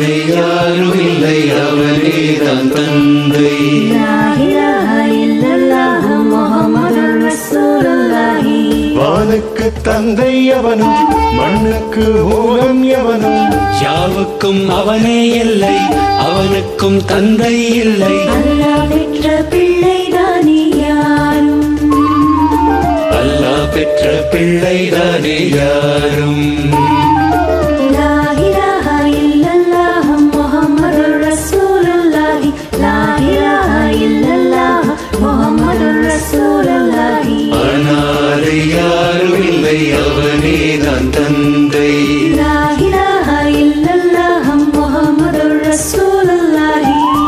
அனாதை யாரும் இல்லை அவனேதான் தந்தை لا إله إلا الله محمد رسول الله வானுக்கு தந்தை எவனும் மண்ணுக்கு மூலம் எவனும் யாவுக்கும் அவனே இல்லை அவனுக்கும் தந்தை இல்லை அல்லாஹ் பெற்ற பிள்ளைதானே யாரும் அல்லாஹ் பெற்ற பிள்ளைதானே யாரும் لا إله إلا الله محمد رسول الله لا إله إلا الله محمد رسول الله அனாதை யாரும் இல்லை அவனேதான் தந்தை لا إله إلا الله محمد رسول الله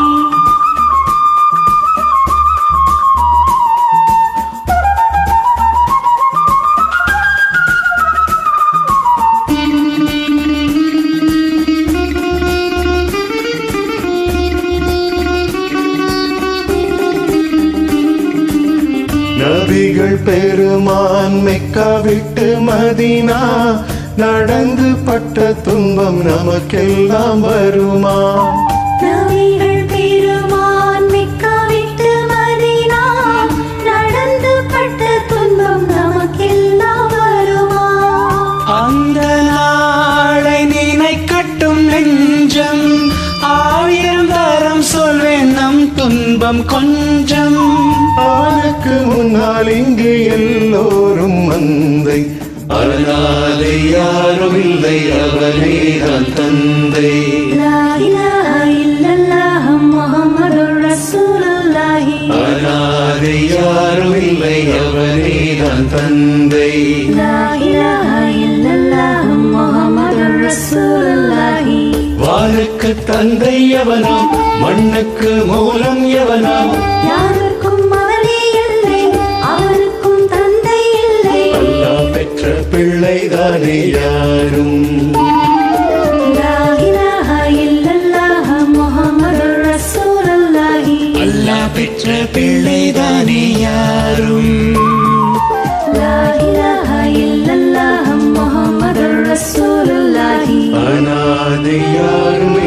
நபிகள் பெருமான் மெக்கா விட்டு மதினா நடந்து பட்ட துன்பம் நமக்கெல்லாம் வருமா நபிகள் பெருமான் மிக்கா விட்டு மதீனா நடந்து பட்ட துன்பம் நமக்கெல்லாம் வருமா அந்த நாளை நினைக்கட்டும் நெஞ்சம் ஆயிரம் தரம் சொல்வேன் நம் துன்பம் கொஞ்சம் அவனுக்கு முன்னால் இங்கு எல்லோரும் மந்தை அனாதை யாரும் இல்லை அவனேதான் தந்தை لا إله إلا الله محمد رسول الله அனாதை யாரும் இல்லை அவனேதான் தந்தை لا إله إلا الله محمد رسول الله வானுக்கு தந்தை எவனோ மண்ணுக்கு மூலம் எவனோ யாருக்கும் அவனே இல்லை அவருக்கும் தந்தை இல்லை அல்லாஹ் பெற்ற பிள்ளைதானே யாரும் لا إله إلا الله محمد رسول الله அல்லாஹ் பெற்ற பிள்ளைதானே யாரும் لا إله إلا الله محمد رسول الله அனாதை யாரும்